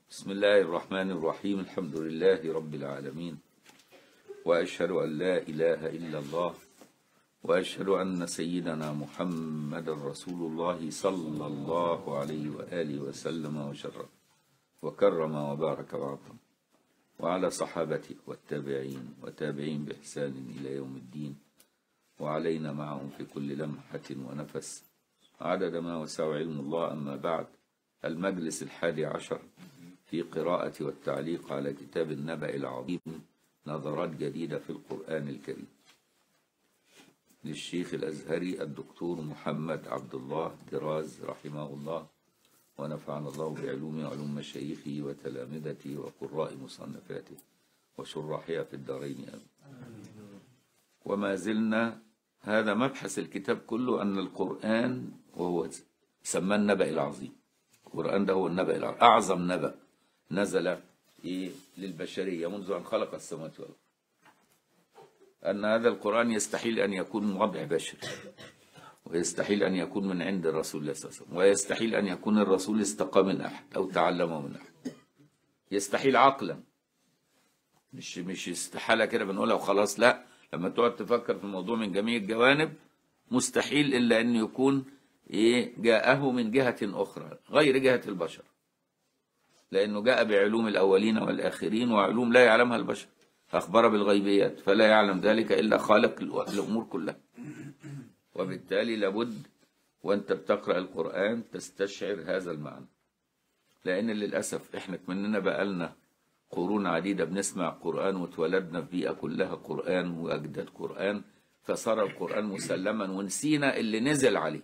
بسم الله الرحمن الرحيم الحمد لله رب العالمين وأشهد أن لا إله إلا الله وأشهد أن سيدنا محمد رسول الله صلى الله عليه وآله وسلم وشرف وكرم وبارك وعظم وعلى صحابته والتابعين وتابعين بإحسان إلى يوم الدين وعلينا معهم في كل لمحة ونفس عدد ما وسع علم الله أما بعد المجلس الحادي عشر في قراءة والتعليق على كتاب النبأ العظيم نظرات جديدة في القرآن الكريم للشيخ الأزهري الدكتور محمد عبد الله دراز رحمه الله ونفعنا الله بعلومه وعلوم مشايخه وتلامذته وقراء مصنفاته وشراحها في الدارين آمين وما زلنا هذا مبحث الكتاب كله أن القرآن وهو سماه النبأ العظيم القرآن ده هو النبأ العظيم أعظم نبأ نزل إيه للبشرية منذ أن خلق السماوات والأرض أن هذا القرآن يستحيل أن يكون وضع بشري ويستحيل أن يكون من عند الرسول صلى الله عليه وسلم ويستحيل أن يكون الرسول استقى من أحد أو تعلمه من أحد يستحيل عقلا مش مش استحالة كده بنقولها وخلاص لا لما تقعد تفكر في الموضوع من جميع الجوانب مستحيل إلا أن يكون إيه جاءه من جهة أخرى غير جهة البشر لأنه جاء بعلوم الأولين والآخرين وعلوم لا يعلمها البشر أخبر بالغيبيات فلا يعلم ذلك إلا خالق الأمور كلها وبالتالي لابد وانت بتقرأ القرآن تستشعر هذا المعنى لأن للأسف احنا مننا بقالنا قرون عديدة بنسمع قرآن واتولدنا في بيئة كلها قرآن وأجداد قرآن فصار القرآن مسلما ونسينا اللي نزل عليه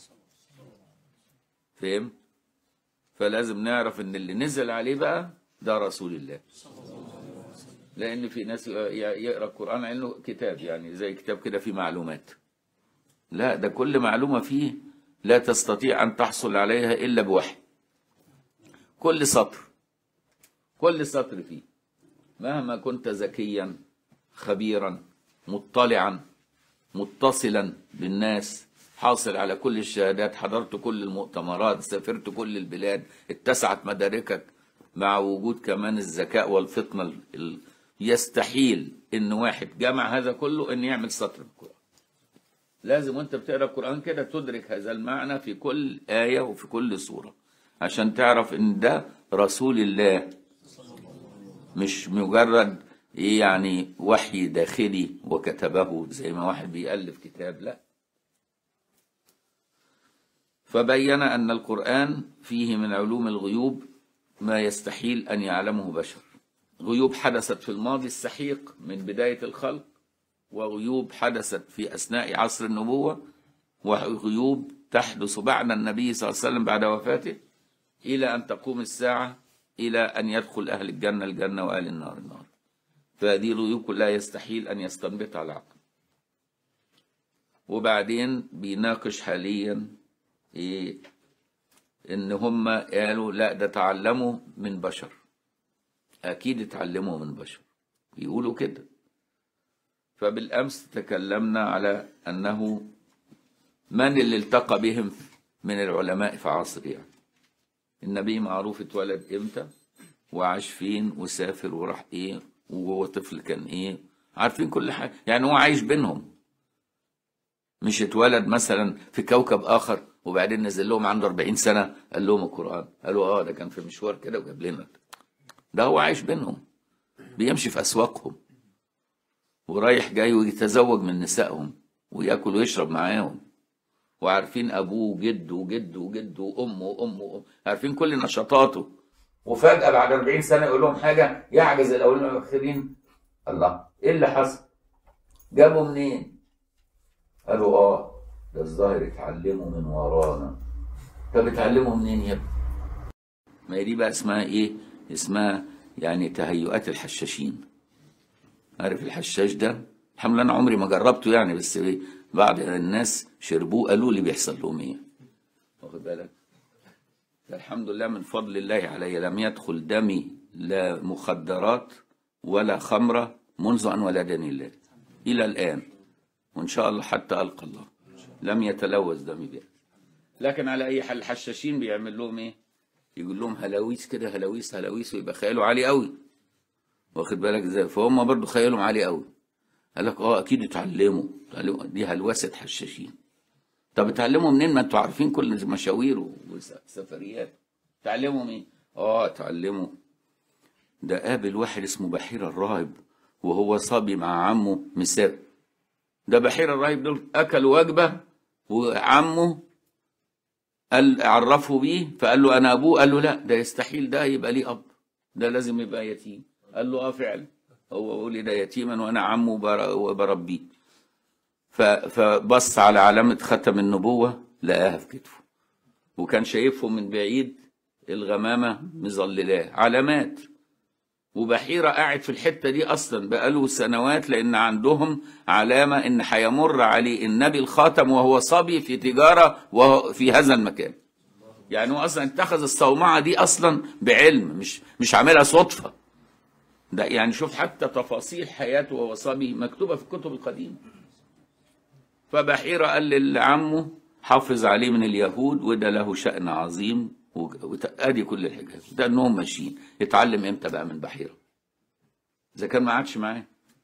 فهم؟ فلازم نعرف ان اللي نزل عليه بقى ده رسول الله لان في ناس يقرا القران عنه كتاب يعني زي كتاب كده فيه معلومات لا ده كل معلومه فيه لا تستطيع ان تحصل عليها الا بوحي كل سطر كل سطر فيه مهما كنت ذكيا خبيرا مطلعا متصلا بالناس حاصل على كل الشهادات حضرت كل المؤتمرات سافرت كل البلاد اتسعت مداركك مع وجود كمان الذكاء والفطنة ال... ال... يستحيل ان واحد جمع هذا كله ان يعمل سطر في القرآن لازم وانت بتقرا القرآن كده تدرك هذا المعنى في كل آية وفي كل سورة عشان تعرف ان ده رسول الله مش مجرد ايه يعني وحي داخلي وكتبه زي ما واحد بيألف كتاب لا فبين أن القرآن فيه من علوم الغيوب ما يستحيل أن يعلمه بشر غيوب حدثت في الماضي السحيق من بداية الخلق وغيوب حدثت في أثناء عصر النبوة وغيوب تحدث بعد النبي صلى الله عليه وسلم بعد وفاته إلى أن تقوم الساعة إلى أن يدخل أهل الجنة الجنة وأهل النار النار فهذه الغيوب كلها يستحيل أن يستنبطها العقل وبعدين بيناقش حاليا إيه ان هم قالوا لا ده تعلموا من بشر اكيد اتعلموا من بشر بيقولوا كده فبالامس تكلمنا على انه من اللي التقى بهم من العلماء في عصر يعني النبي معروف اتولد امتى وعاش فين وسافر وراح ايه وهو طفل كان ايه عارفين كل حاجه يعني هو عايش بينهم مش اتولد مثلا في كوكب اخر وبعدين نزل لهم عنده 40 سنه قال لهم القران قالوا اه ده كان في مشوار كده وجاب لنا ده هو عايش بينهم بيمشي في اسواقهم ورايح جاي ويتزوج من نسائهم وياكل ويشرب معاهم وعارفين ابوه وجده وجده وجده وامه وامه وأمه عارفين كل نشاطاته وفجاه بعد 40 سنه يقول لهم حاجه يعجز الاولين والاخرين الله ايه اللي حصل؟ جابوا منين؟ قالوا اه ده الظاهر اتعلموا من ورانا طب اتعلموا منين يا ابني ما هي دي بقى اسمها ايه اسمها يعني تهيؤات الحشاشين عارف الحشاش ده الحمد لله انا عمري ما جربته يعني بس بعض الناس شربوه قالوا لي بيحصل لهم ايه واخد بالك الحمد لله من فضل الله علي لم يدخل دمي لا مخدرات ولا خمره منذ ان ولدني الله الى الان وان شاء الله حتى القى الله لم يتلوث دمي بها لكن على اي حال الحشاشين بيعمل لهم ايه يقول لهم هلاويس كده هلاويس هلاويس ويبقى خياله عالي قوي واخد بالك ازاي فهم برضو خيالهم عالي قوي قال لك اه اكيد اتعلموا اتعلموا. دي هلوسه حشاشين طب اتعلموا منين ما انتوا عارفين كل المشاوير والسفريات اتعلموا مين اه اتعلموا ده قابل واحد اسمه بحير الراهب وهو صبي مع عمه مسافر ده بحير الراهب دول اكلوا وجبه وعمه قال عرفه بيه فقال له انا ابوه قال له لا ده يستحيل ده يبقى ليه اب ده لازم يبقى يتيم قال له اه فعلا هو ولد يتيما وانا عمه وبر- وبربيه ف- فبص على علامة ختم النبوة لقاها في كتفه وكان شايفهم من بعيد الغمامة مظللاه علامات وبحيرة قاعد في الحتة دي أصلا بقاله سنوات لأن عندهم علامة إن هيمر عليه النبي الخاتم وهو صبي في تجارة وهو في هذا المكان يعني هو أصلا اتخذ الصومعة دي أصلا بعلم مش مش عاملها صدفة ده يعني شوف حتى تفاصيل حياته وهو صبي مكتوبة في الكتب القديمة فبحيرة قال لعمه حافظ عليه من اليهود وده له شأن عظيم و- وت- ادي كل الحكايه ده انهم ماشيين يتعلم امتى بقى من بحيره اذا كان ما عادش معاه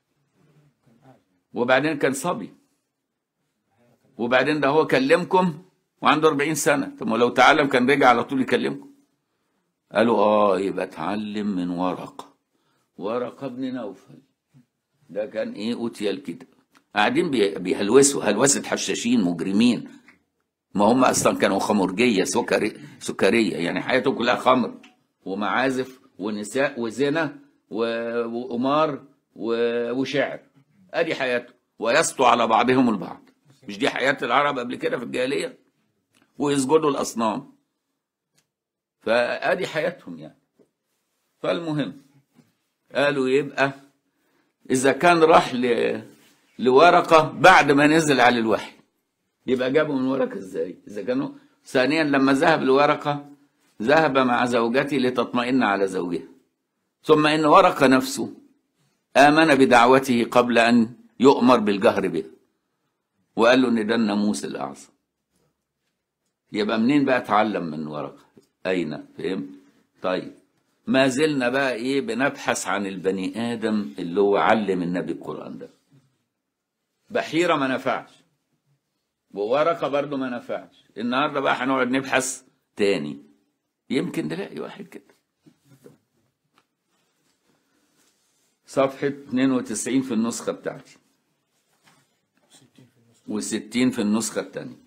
وبعدين كان صبي وبعدين ده هو كلمكم وعنده 40 سنه طب ما لو تعلم كان رجع على طول يكلمكم قالوا اه يبقى اتعلم من ورقه ورقه ابن نوفل ده كان ايه اوتي الكتاب قاعدين بي- بيهلوسوا هلوسه حشاشين مجرمين ما هم اصلا كانوا خمرجيه سكري سكريه يعني حياتهم كلها خمر ومعازف ونساء وزنا و- وقمار و- وشعر ادي حياته ويسطو على بعضهم البعض مش دي حياه العرب قبل كده في الجاهليه ويسجدوا الاصنام فادي حياتهم يعني فالمهم قالوا يبقى اذا كان راح ل... لورقه بعد ما نزل على الوحي يبقى جابوا من ورقه ازاي اذا كانوا ثانيا لما ذهب لورقه ذهب مع زوجته لتطمئن على زوجها ثم ان ورقه نفسه امن بدعوته قبل ان يؤمر بالجهر به وقال له ان ده الناموس الاعظم يبقى منين بقى اتعلم من ورقه اين فهمت طيب ما زلنا بقى ايه بنبحث عن البني ادم اللي هو علم النبي القران ده بحيره ما نفعش وورقه برضو ما نفعش النهارده بقى هنقعد نبحث تاني يمكن نلاقي واحد كده صفحة 92 في النسخة بتاعتي و60 في النسخة الثانية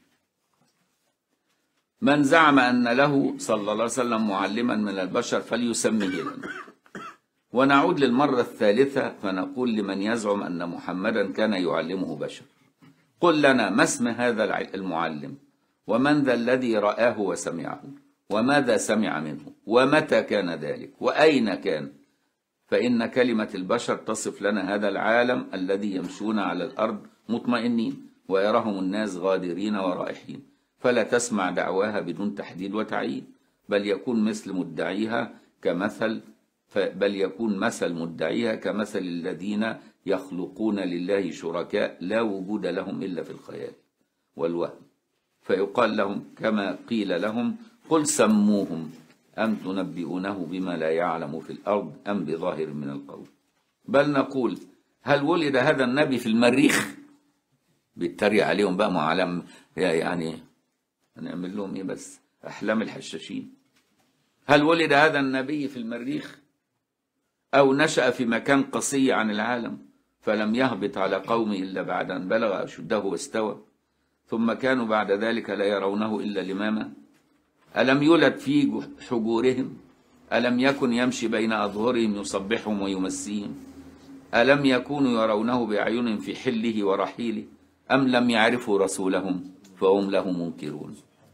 من زعم أن له صلى الله عليه وسلم معلما من البشر فليسميه لنا ونعود للمرة الثالثة فنقول لمن يزعم أن محمدا كان يعلمه بشر قل لنا ما اسم هذا الع- المعلم ومن ذا الذي رآه وسمعه وماذا سمع منه ومتى كان ذلك وأين كان فإن كلمة البشر تصف لنا هذا العالم الذي يمشون على الأرض مطمئنين ويراهم الناس غادرين ورائحين فلا تسمع دعواها بدون تحديد وتعيين بل يكون مثل مدعيها كمثل ف- بل يكون مثل مدعيها كمثل الذين يخلقون لله شركاء لا وجود لهم إلا في الخيال والوهم فيقال لهم كما قيل لهم قل سموهم أم تنبئونه بما لا يعلم في الأرض أم بظاهر من القول بل نقول هل ولد هذا النبي في المريخ بيتريق عليهم بقى معلم يعني هنعمل لهم ايه بس احلام الحشاشين هل ولد هذا النبي في المريخ او نشا في مكان قصي عن العالم فلم يهبط على قوم الا بعد ان بلغ اشده واستوى ثم كانوا بعد ذلك لا يرونه الا لماما الم يولد في حجورهم الم يكن يمشي بين اظهرهم يصبحهم ويمسيهم ألم يكونوا يرونه بأعينهم في حله ورحيله أم لم يعرفوا رسولهم فهم له منكرون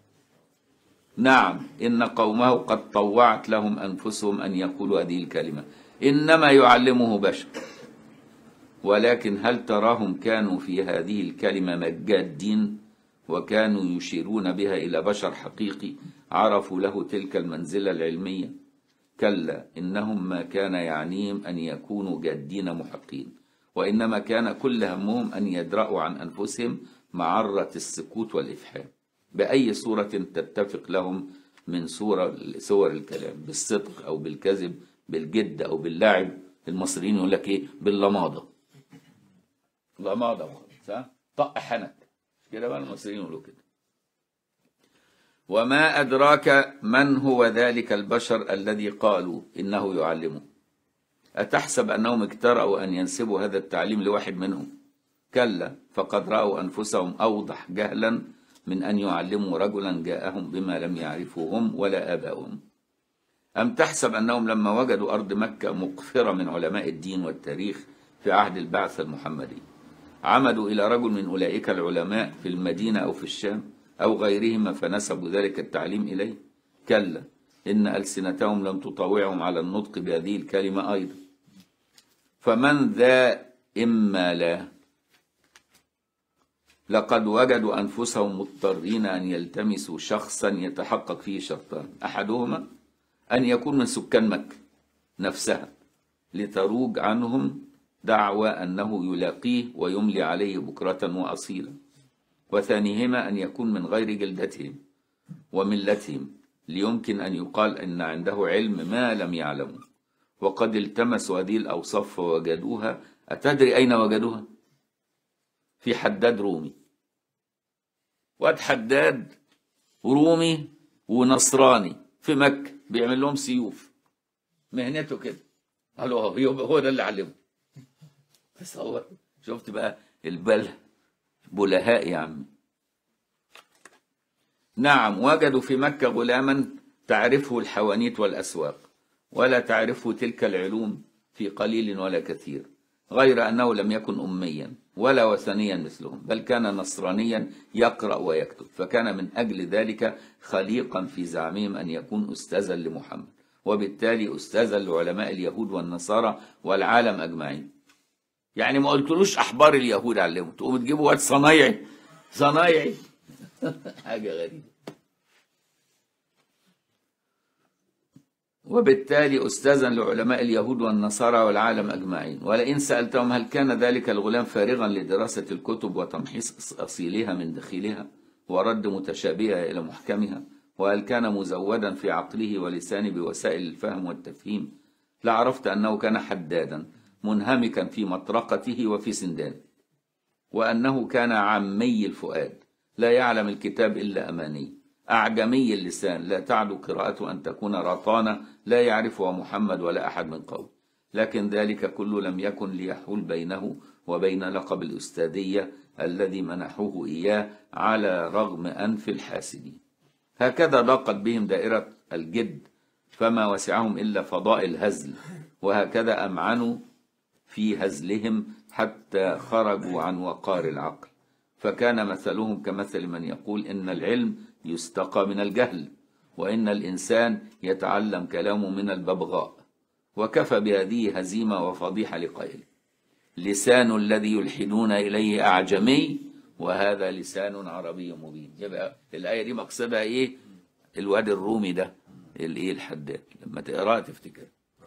نعم إن قومه قد طوعت لهم أنفسهم أن يقولوا هذه الكلمة إنما يعلمه بشر ولكن هل تراهم كانوا في هذه الكلمة مجادين وكانوا يشيرون بها إلى بشر حقيقي عرفوا له تلك المنزلة العلمية كلا إنهم ما كان يعنيهم أن يكونوا جادين محقين وإنما كان كل همهم أن يدرأوا عن أنفسهم معرة السكوت والإفحام بأي صورة تتفق لهم من صورة صور الكلام بالصدق أو بالكذب بالجد أو باللعب المصريين يقول لك إيه باللماضة لماضة وخلاص ها طق حنك كده بقى المصريين يقولوا كده وما أدراك من هو ذلك البشر الذي قالوا إنه يعلمه أتحسب أنهم اجترأوا أن ينسبوا هذا التعليم لواحد منهم كلا فقد رأوا أنفسهم أوضح جهلا من أن يعلموا رجلا جاءهم بما لم يعرفوا هم ولا آباؤهم أم تحسب أنهم لما وجدوا أرض مكة مقفرة من علماء الدين والتاريخ في عهد البعث المحمدي عمدوا إلى رجل من أولئك العلماء في المدينة أو في الشام أو غيرهما فنسبوا ذلك التعليم إليه كلا إن ألسنتهم لم تطاوعهم على النطق بهذه الكلمة أيضا فمن ذا إما لا لقد وجدوا أنفسهم مضطرين أن يلتمسوا شخصا يتحقق فيه شرطان أحدهما أن يكون من سكان مكة نفسها لتروج عنهم دعوى أنه يلاقيه ويملي عليه بكرة وأصيلا وثانيهما أن يكون من غير جلدتهم وملتهم ليمكن أن يقال أن عنده علم ما لم يعلموا وقد التمسوا هذه الأوصاف فوجدوها أتدري أين وجدوها؟ في حداد رومي واد حداد رومي ونصراني في مكة بيعمل لهم سيوف مهنته كده قالوا هو هو ده اللي علمه تصور شفت بقى البل بلهاء يا عم نعم وجدوا في مكة غلاما تعرفه الحوانيت والأسواق ولا تعرفه تلك العلوم في قليل ولا كثير غير أنه لم يكن أميا ولا وثنيا مثلهم بل كان نصرانيا يقرأ ويكتب فكان من أجل ذلك خليقا في زعمهم أن يكون أستاذا لمحمد وبالتالي أستاذا لعلماء اليهود والنصارى والعالم أجمعين يعني ما قلتلوش أحبار اليهود علموا تقوم تجيبوا واد صنايعي صنايعي حاجة غريبة وبالتالي أستاذا لعلماء اليهود والنصارى والعالم أجمعين ولئن سألتهم هل كان ذلك الغلام فارغا لدراسة الكتب وتمحيص أصيلها من دخيلها ورد متشابهها إلى محكمها وهل كان مزودا في عقله ولسانه بوسائل الفهم والتفهيم لعرفت أنه كان حدادا منهمكا في مطرقته وفي سندانه وأنه كان عامي الفؤاد لا يعلم الكتاب إلا أماني أعجمي اللسان لا تعدو قراءته أن تكون رطانة لا يعرفها محمد ولا أحد من قوم لكن ذلك كله لم يكن ليحول بينه وبين لقب الأستاذية الذي منحوه إياه على رغم أنف الحاسدين هكذا ضاقت بهم دائرة الجد فما وسعهم إلا فضاء الهزل وهكذا أمعنوا في هزلهم حتى خرجوا عن وقار العقل فكان مثلهم كمثل من يقول إن العلم يستقى من الجهل وإن الإنسان يتعلم كلامه من الببغاء وكفى بهذه هزيمة وفضيحة لقائله لسان الذي يلحدون إليه أعجمي وهذا لسان عربي مبين يبقى الآية دي مقصدها إيه الواد الرومي ده الإيه الحداد لما تقراها تفتكر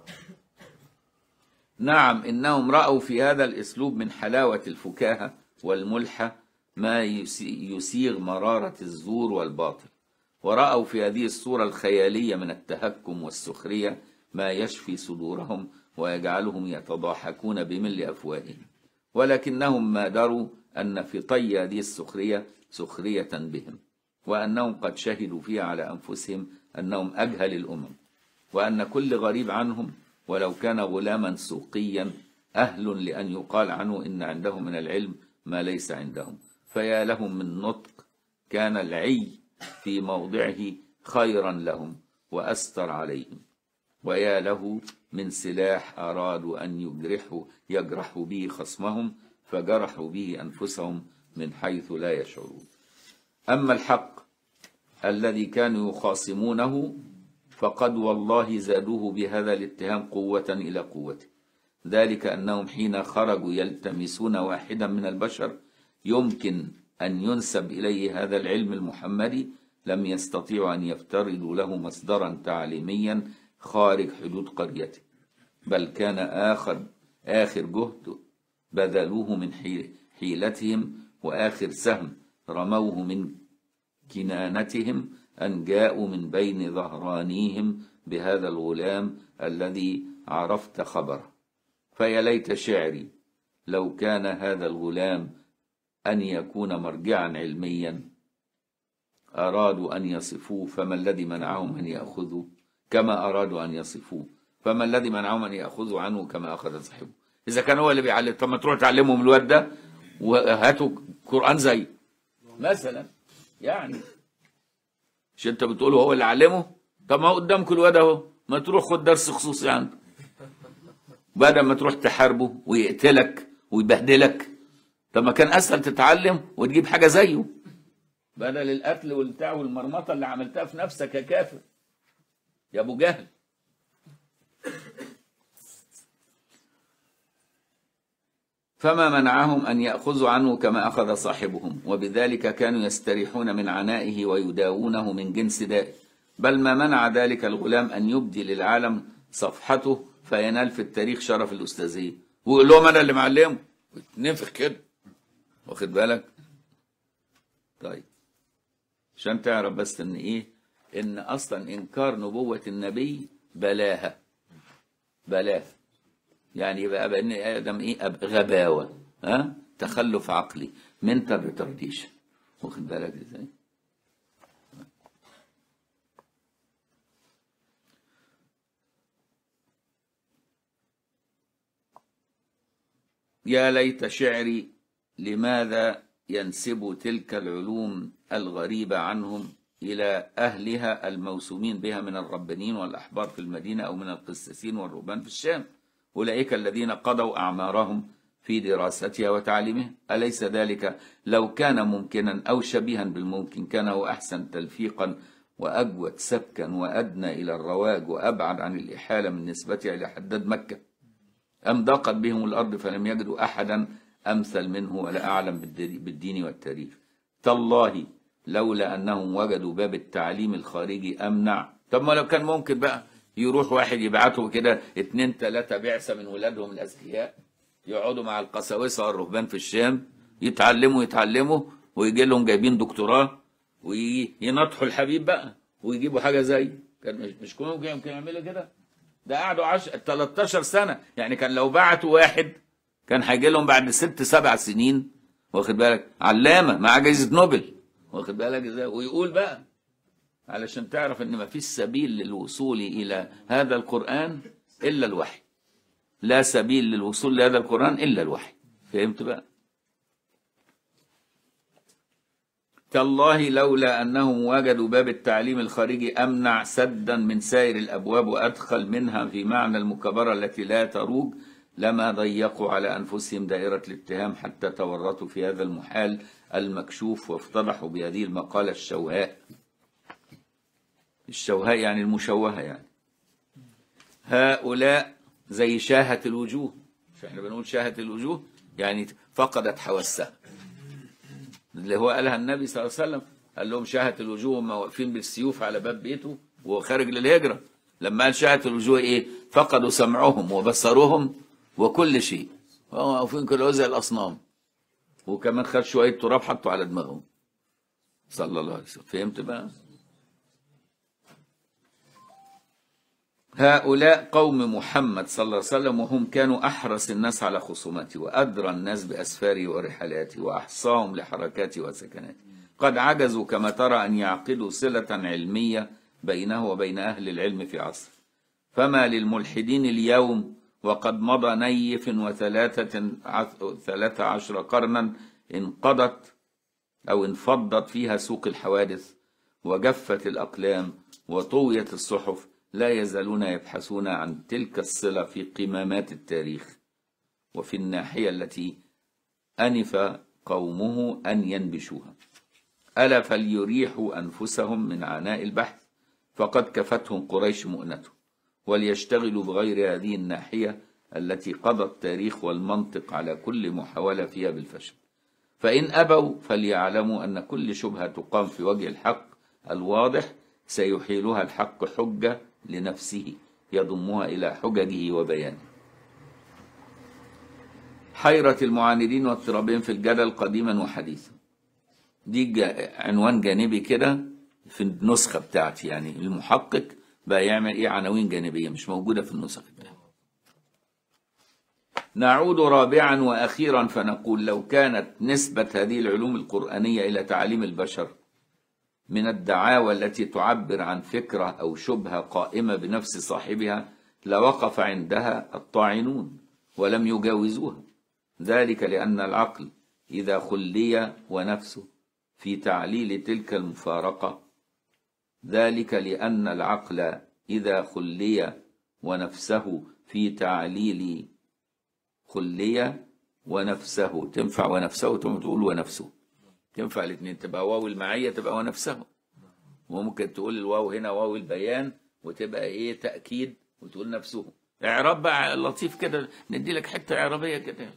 نعم إنهم رأوا في هذا الأسلوب من حلاوة الفكاهة والملحة ما يسيغ مرارة الزور والباطل ورأوا في هذه الصورة الخيالية من التهكم والسخرية ما يشفي صدورهم ويجعلهم يتضاحكون بمل أفواههم ولكنهم ما دروا أن في طي هذه السخرية سخرية بهم وأنهم قد شهدوا فيها على أنفسهم أنهم أجهل الأمم وأن كل غريب عنهم ولو كان غلاما سوقيا أهل لأن يقال عنه إن عندهم من العلم ما ليس عندهم فيا لهم من نطق كان العي في موضعه خيرا لهم وأستر عليهم ويا له من سلاح أرادوا أن يجرحوا يجرحوا به خصمهم فجرحوا به أنفسهم من حيث لا يشعرون أما الحق الذي كانوا يخاصمونه فقد والله زادوه بهذا الاتهام قوة إلى قوته ذلك أنهم حين خرجوا يلتمسون واحدا من البشر يمكن أن ينسب إليه هذا العلم المحمدي لم يستطيعوا أن يفترضوا له مصدرا تعليميا خارج حدود قريته بل كان آخر آخر جهد بذلوه من حيلتهم وآخر سهم رموه من كنانتهم أن جاءوا من بين ظهرانيهم بهذا الغلام الذي عرفت خبره فيا ليت شعري لو كان هذا الغلام أن يكون مرجعا علميا أرادوا أن يصفوه فما الذي منعهم أن يأخذوا كما أرادوا أن يصفوه فما الذي منعهم أن يأخذوا عنه كما أخذ صاحبه إذا كان هو اللي بيعلم طب ما تروح تعلمهم الواد ده وهاتوا قرآن زي مثلا يعني مش انت بتقول هو اللي علمه طب ما هو قدامكم الواد اهو ما تروح خد درس خصوصي عنده بدل ما تروح تحاربه ويقتلك ويبهدلك طب ما كان اسهل تتعلم وتجيب حاجه زيه بدل القتل والبتاع والمرمطه اللي عملتها في نفسك يا كافر يا ابو جهل فما منعهم ان ياخذوا عنه كما اخذ صاحبهم وبذلك كانوا يستريحون من عنائه ويداوونه من جنس دائه بل ما منع ذلك الغلام ان يبدي للعالم صفحته فينال في التاريخ شرف الاستاذيه ويقول لهم انا اللي معلمه نفخ كده واخد بالك طيب عشان تعرف بس ان ايه ان اصلا انكار نبوه النبي بلاها بلاها يعني يبقى بان ادم ايه أب- غباوه ها تخلف عقلي منتال ريتارديشن واخد بالك ازاي يا ليت شعري لماذا ينسب تلك العلوم الغريبة عنهم إلى أهلها الموسومين بها من الربانيين والأحبار في المدينة أو من القسيسين والرهبان في الشام أولئك الذين قضوا أعمارهم في دراستها وتعليمها أليس ذلك لو كان ممكنا أو شبيها بالممكن كان هو أحسن تلفيقا وأجود سبكا وأدنى إلى الرواج وأبعد عن الإحالة من نسبتها إلى حداد مكة أم ضاقت بهم الأرض فلم يجدوا أحدا أمثل منه ولا أعلم بالدري- بالدين والتاريخ تالله لولا أنهم وجدوا باب التعليم الخارجي أمنع طب ما لو كان ممكن بقى يروح واحد يبعته كده اتنين تلاتة بعثة من ولادهم الأذكياء يقعدوا مع القساوسة والرهبان في الشام يتعلموا يتعلموا ويجي لهم جايبين دكتوراه وينطحوا الحبيب بقى ويجيبوا حاجة زي كان مش مش كلهم يمكن يعملوا كده ده قعدوا 10 13 سنه يعني كان لو بعتوا واحد كان هيجي لهم بعد ست سبع سنين واخد بالك علامه مع جائزه نوبل واخد بالك ازاي ويقول بقى علشان تعرف ان ما فيش سبيل للوصول الى هذا القران الا الوحي لا سبيل للوصول لهذا القران الا الوحي فهمت بقى تالله لولا انهم وجدوا باب التعليم الخارجي امنع سدا من سائر الابواب وادخل منها في معنى المكابره التي لا تروج لما ضيقوا على انفسهم دائره الاتهام حتى تورطوا في هذا المحال المكشوف وافتضحوا بهذه المقاله الشوهاء. الشوهاء يعني المشوهه يعني. هؤلاء زي شاهة الوجوه مش احنا بنقول شاهة الوجوه يعني فقدت حواسها اللي هو قالها النبي صلى الله عليه وسلم قال لهم شاهت الوجوه وهم واقفين بالسيوف على باب بيته وهو خارج للهجرة لما قال شاهت الوجوه ايه فقدوا سمعهم وبصرهم وكل شيء وهم واقفين كده زي الأصنام وكمان خد شوية تراب حطوا على دماغهم صلى الله عليه وسلم فهمت بقى هؤلاء قوم محمد صلى الله عليه وسلم وهم كانوا أحرص الناس على خصوماته وأدرى الناس بأسفاره ورحلاته وأحصاهم لحركاته وسكناته قد عجزوا كما ترى أن يعقدوا صلة علمية بينه وبين أهل العلم في عصر فما للملحدين اليوم وقد مضى نيف وثلاثة عث- ثلاثة عشر قرنا انقضت أو انفضت فيها سوق الحوادث وجفت الأقلام وطويت الصحف لا يزالون يبحثون عن تلك الصلة في قمامات التاريخ وفي الناحية التي أنف قومه أن ينبشوها ألا فليريحوا أنفسهم من عناء البحث فقد كفتهم قريش مؤنته وليشتغلوا بغير هذه الناحية التي قضى التاريخ والمنطق على كل محاولة فيها بالفشل فإن أبوا فليعلموا أن كل شبهة تقام في وجه الحق الواضح سيحيلها الحق حجة لنفسه يضمها إلى حججه وبيانه حيرة المعاندين واضطرابهم في الجدل قديما وحديثا دي جا- عنوان جانبي كده في النسخة بتاعتي يعني المحقق بقى يعمل ايه عناوين جانبية مش موجودة في النسخ بتاعتي نعود رابعا واخيرا فنقول لو كانت نسبة هذه العلوم القرآنية الى تعليم البشر من الدعاوى التي تعبر عن فكرة او شبهة قائمة بنفس صاحبها لوقف عندها الطاعنون ولم يجاوزوها ذلك لأن العقل إذا خلي ونفسه في تعليل تلك المفارقة ذلك لأن العقل إذا خلي ونفسه في تعليل خلي ونفسه تنفع ونفسه تقوم تقول ونفسه تنفع الاثنين تبقى واو المعية تبقى ونفسه وممكن تقول الواو هنا واو البيان وتبقى ايه تأكيد وتقول نفسه اعراب بقى لطيف كده ندي لك حتة اعرابية كده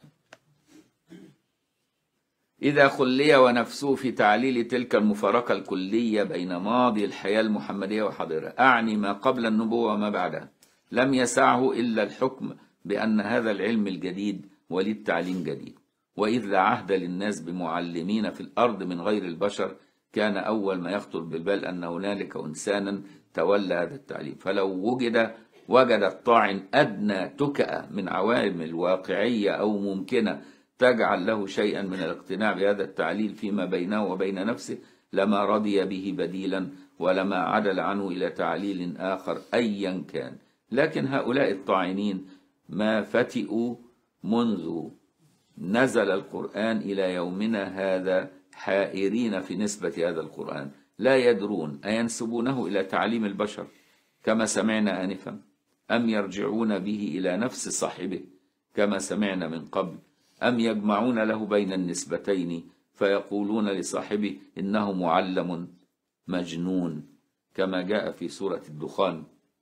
إذا خلي ونفسه في تعليل تلك المفارقة الكلية بين ماضي الحياة المحمدية وحاضرها أعني ما قبل النبوة وما بعدها لم يسعه إلا الحكم بأن هذا العلم الجديد وليد تعليم جديد وإذ لا عهد للناس بمعلمين في الأرض من غير البشر كان أول ما يخطر بالبال أن هنالك إنسانا تولى هذا التعليم فلو وجد وجد الطاعن أدنى تكأة من عوامل الواقعية أو ممكنة تجعل له شيئا من الاقتناع بهذا التعليل فيما بينه وبين نفسه لما رضي به بديلا ولما عدل عنه إلى تعليل آخر أيا كان لكن هؤلاء الطاعنين ما فتئوا منذ نزل القرآن إلى يومنا هذا حائرين في نسبة هذا القرآن لا يدرون أينسبونه إلى تعليم البشر كما سمعنا آنفا أم يرجعون به إلى نفس صاحبه كما سمعنا من قبل أم يجمعون له بين النسبتين فيقولون لصاحبه إنه معلم مجنون كما جاء في سورة الدخان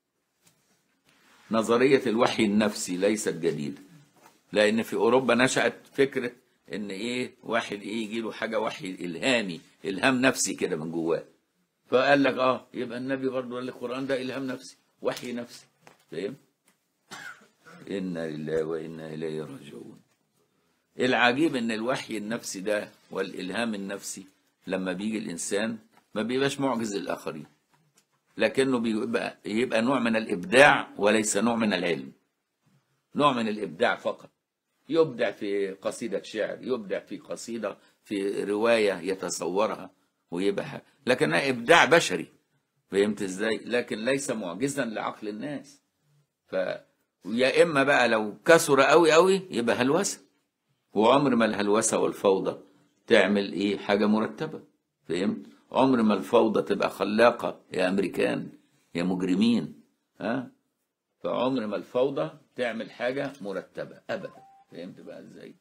نظرية الوحي النفسي ليست جديدة لأن في أوروبا نشأت فكرة إن إيه واحد إيه يجي له حاجة وحي إلهامي إلهام نفسي كده من جواه فقال لك آه يبقى النبي برضه قال القرآن ده إلهام نفسي وحي نفسي فاهم؟ إنا لله وإنا إليه راجعون العجيب ان الوحي النفسي ده والالهام النفسي لما بيجي الانسان ما بيبقاش معجز للاخرين لكنه بيبقى يبقى نوع من الابداع وليس نوع من العلم نوع من الابداع فقط يبدع في قصيده شعر يبدع في قصيده في روايه يتصورها ويبقى لكنها ابداع بشري فهمت ازاي لكن ليس معجزا لعقل الناس ف يا اما بقى لو كسر قوي قوي يبقى هلوسه وعمر ما الهلوسة والفوضى تعمل ايه حاجة مرتبة فهمت عمر ما الفوضى تبقى خلاقة يا امريكان يا مجرمين ها فعمر ما الفوضى تعمل حاجة مرتبة ابدا فهمت بقى ازاي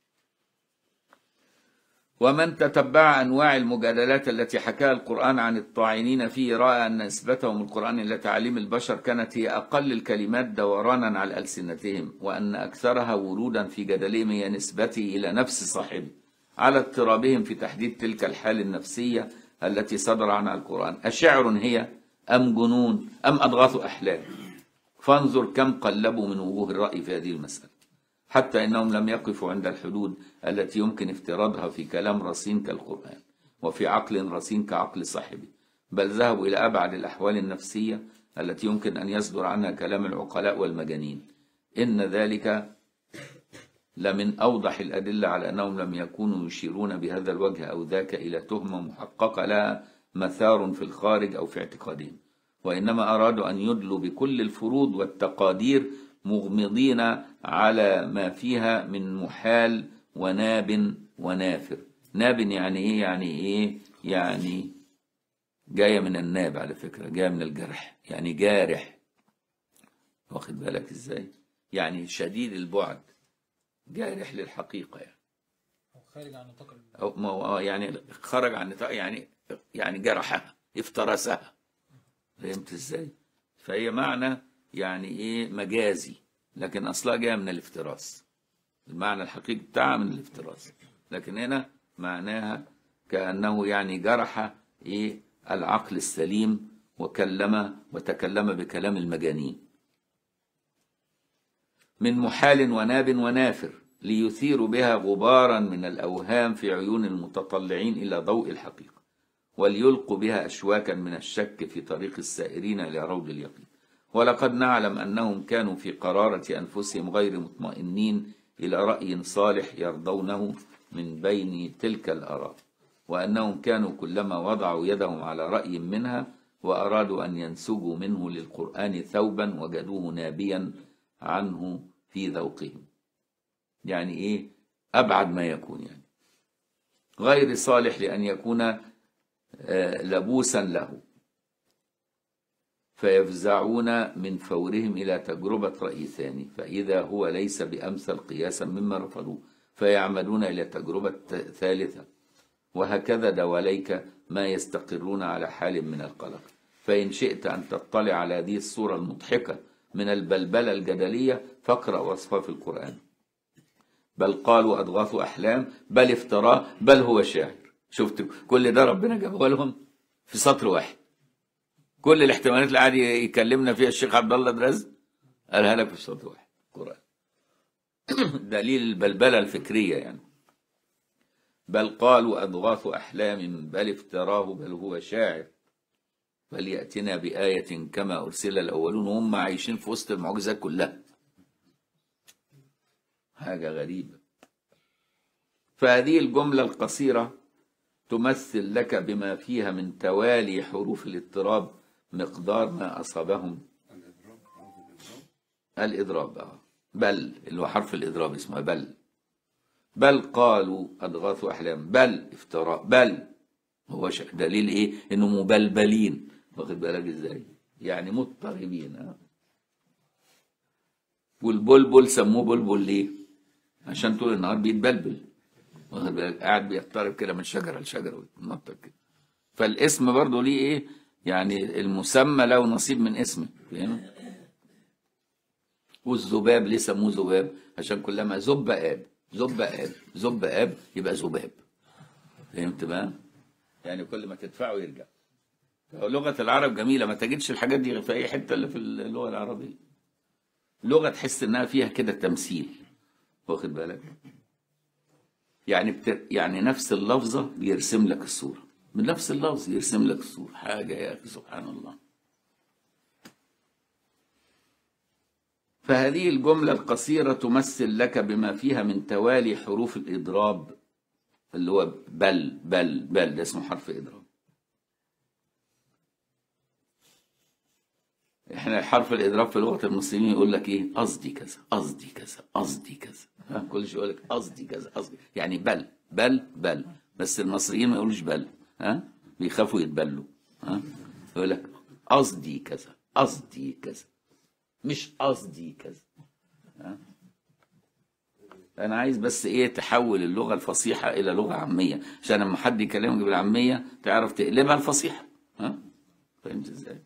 ومن تتبع انواع المجادلات التي حكاها القرآن عن الطاعنين فيه رأى ان نسبتهم القرآن الى تعليم البشر كانت هي اقل الكلمات دورانا على السنتهم وان اكثرها ورودا في جدلهم هي نسبته الى نفس صاحبه على اضطرابهم في تحديد تلك الحال النفسية التي صدر عنها القرآن أشعر هي أم جنون أم أضغاث أحلام فانظر كم قلبوا من وجوه الرأي في هذه المسألة حتى إنهم لم يقفوا عند الحدود التي يمكن افتراضها في كلام رصين كالقرآن وفي عقل رصين كعقل صاحبه بل ذهبوا إلى أبعد الأحوال النفسية التي يمكن أن يصدر عنها كلام العقلاء والمجانين إن ذلك لمن أوضح الأدلة على أنهم لم يكونوا يشيرون بهذا الوجه أو ذاك إلى تهمة محققة لها مثار في الخارج أو في اعتقادهم وإنما أرادوا أن يدلوا بكل الفروض والتقادير مغمضين على ما فيها من محال وناب ونافر ناب يعني ايه يعني ايه يعني جاية من الناب على فكرة جاية من الجرح يعني جارح واخد بالك ازاي يعني شديد البعد جارح للحقيقة يعني أو خارج عن نطاق ال- أو ما هو يعني خرج عن نطاق يعني يعني جرحها افترسها فهمت ازاي؟ فهي معنى يعني ايه مجازي لكن اصلها جايه من الافتراس المعنى الحقيقي بتاعها من الافتراس لكن هنا معناها كانه يعني جرح ايه العقل السليم وكلم وتكلم بكلام المجانين من محال وناب ونافر ليثير بها غبارا من الأوهام في عيون المتطلعين إلى ضوء الحقيقة وليلقوا بها أشواكا من الشك في طريق السائرين إلى روض اليقين ولقد نعلم أنهم كانوا في قرارة أنفسهم غير مطمئنين إلى رأي صالح يرضونه من بين تلك الآراء وأنهم كانوا كلما وضعوا يدهم على رأي منها وأرادوا أن ينسجوا منه للقرآن ثوبا وجدوه نابيا عنه في ذوقهم يعني إيه أبعد ما يكون يعني غير صالح لأن يكون آه، لبوسا له فيفزعون من فورهم إلى تجربة رأي ثاني فإذا هو ليس بأمثل قياسا مما رفضوه فيعملون إلى تجربة ثالثة وهكذا دواليك ما يستقرون على حال من القلق فإن شئت أن تطلع على هذه الصورة المضحكة من البلبلة الجدلية فاقرأ وصفها في القرآن بل قالوا أضغاث أحلام بل افتراه بل هو شاعر شفت كل ده ربنا جابه لهم في سطر واحد كل الاحتمالات اللي قاعد يكلمنا فيها الشيخ عبد الله درز قالها لك في سطر واحد القرآن دليل البلبلة الفكرية يعني بل قالوا أضغاث أحلام بل افتراه بل هو شاعر فليأتنا بآية كما أرسل الأولون وهم عايشين في وسط المعجزات كلها حاجة غريبة فهذه الجملة القصيرة تمثل لك بما فيها من توالي حروف الاضطراب مقدار ما أصابهم الإضراب آه. بل اللي هو حرف الإضراب اسمه بل بل قالوا أضغاث أحلام بل افتراء بل هو ش- دليل إيه إنه مبلبلين واخد بالك إزاي يعني مضطربين آه. والبلبل سموه بلبل ليه عشان طول النهار بيتبلبل واخد بالك قاعد بيضطرب كده من شجره لشجره ويتنطط كده فالاسم برضه ليه ايه يعني المسمى له نصيب من اسمه فاهم والذباب ليه سموه ذباب عشان كلما ذب اب ذب اب ذب اب يبقى ذباب فهمت بقى يعني كل ما تدفعه يرجع لغة العرب جميلة ما تجدش الحاجات دي في أي حتة إلا في اللغة العربية لغة تحس إنها فيها كده تمثيل واخد بالك يعني بت... يعني نفس اللفظة بيرسم لك الصورة من نفس اللفظ يرسم لك الصورة حاجة يا أخي سبحان الله فهذه الجملة القصيرة تمثل لك بما فيها من توالي حروف الإضراب اللي هو بل بل بل ده اسمه حرف إضراب احنا حرف الإضراب في لغة المسلمين يقول لك إيه قصدي كذا قصدي كذا قصدي كذا ها، كل شيء يقول لك قصدي كذا قصدي يعني بل بل بل بس المصريين ما يقولوش بل ها بيخافوا يتبلوا ها يقول لك قصدي كذا قصدي كذا مش قصدي كذا ها؟ انا عايز بس ايه تحول اللغه الفصيحه الى لغه عاميه عشان لما حد يكلمك بالعاميه تعرف تقلبها الفصيحه ها فهمت ازاي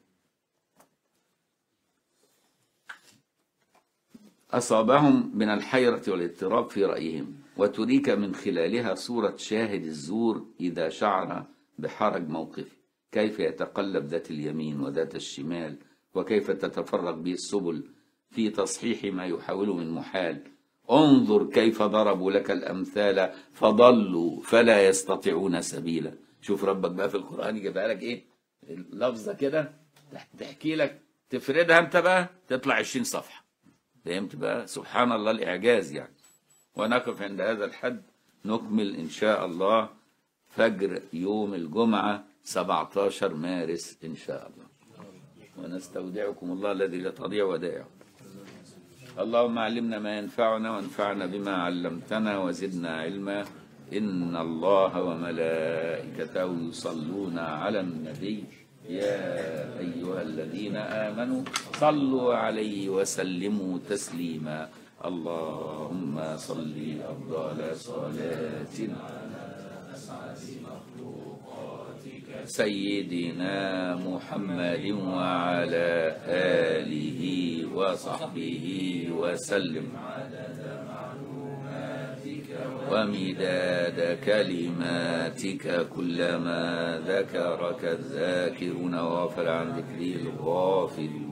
أصابهم من الحيرة والاضطراب في رأيهم وتريك من خلالها صورة شاهد الزور إذا شعر بحرج موقفه كيف يتقلب ذات اليمين وذات الشمال وكيف تتفرق به السبل في تصحيح ما يحاوله من محال انظر كيف ضربوا لك الأمثال فضلوا فلا يستطيعون سبيلا شوف ربك بقى في القرآن يجيبها لك إيه لفظة كده تحكي لك تفردها أنت بقى تطلع 20 صفحة فهمت بقى سبحان الله الإعجاز يعني ونقف عند هذا الحد نكمل إن شاء الله فجر يوم الجمعة 17 مارس إن شاء الله ونستودعكم الله الذي لا تضيع ودائعه اللهم علمنا ما ينفعنا وانفعنا بما علمتنا وزدنا علما إن الله وملائكته يصلون على النبي يا أيها الذين آمنوا صلوا عليه وسلموا تسليما اللهم صل أفضل صلاة سيدنا محمد وعلى آله وصحبه وسلم ومداد كلماتك كلما ذكرك الذاكرون وغفل عن ذكره الغافلون